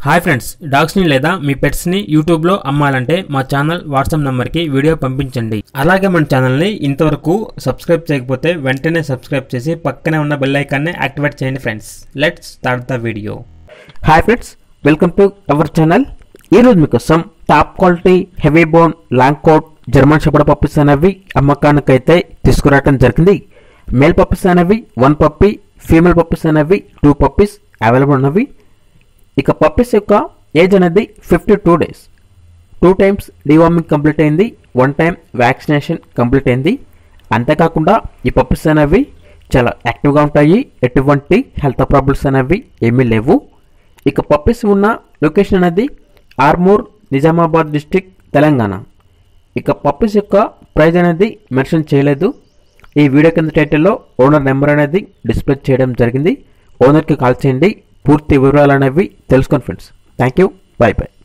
hi friends డాగ్స్ని లేదా మీ పెట్స్ని యూట్యూబ్లో అమ్మాలంటే మా ఛానల్ వాట్సాప్ నెంబర్కి వీడియో పంపించండి అలాగే మన ఛానల్ని ఇంతవరకు సబ్స్క్రైబ్ చేయకపోతే వెంటనే సబ్స్క్రైబ్ చేసి పక్కనే ఉన్న బెల్ ఐకాన్ని యాక్టివేట్ చేయండి friends let's start the video hi friends welcome to our channel ఈరోజు మీకోసం top quality heavy bone long coat German shepherd puppies అనేవి అమ్మకానికైతే తీసుకురావడం జరిగింది మేల్ పప్పీస్ అనేవి వన్ పప్పీ ఫీమేల్ పప్పీస్ అనేవి టూ పప్పీస్ అవైలబుల్ ఉన్నవి ఇక పప్పీస్ యొక్క ఏజ్ అనేది fifty two days two times deworming complete అయింది వన్ టైం వ్యాక్సినేషన్ కంప్లీట్ అయింది అంతేకాకుండా ఈ పప్పీస్ అనేవి చాలా యాక్టివ్గా ఉంటాయి ఎటువంటి హెల్త్ ప్రాబ్లమ్స్ అనేవి ఏమీ లేవు ఇక పప్పీస్ ఉన్న లొకేషన్ అనేది ఆర్మూర్ నిజామాబాద్ డిస్టిక్ తెలంగాణ ఇక పప్పీస్ యొక్క ప్రైజ్ అనేది మెన్షన్ చేయలేదు ఈ వీడియో కింద టైటిల్లో ఓనర్ నెంబర్ అనేది డిస్ప్లే చేయడం జరిగింది ఓనర్కి కాల్ చేయండి పూర్తి వివరాలు అనేవి తెలుసుకోండి friends thank you bye bye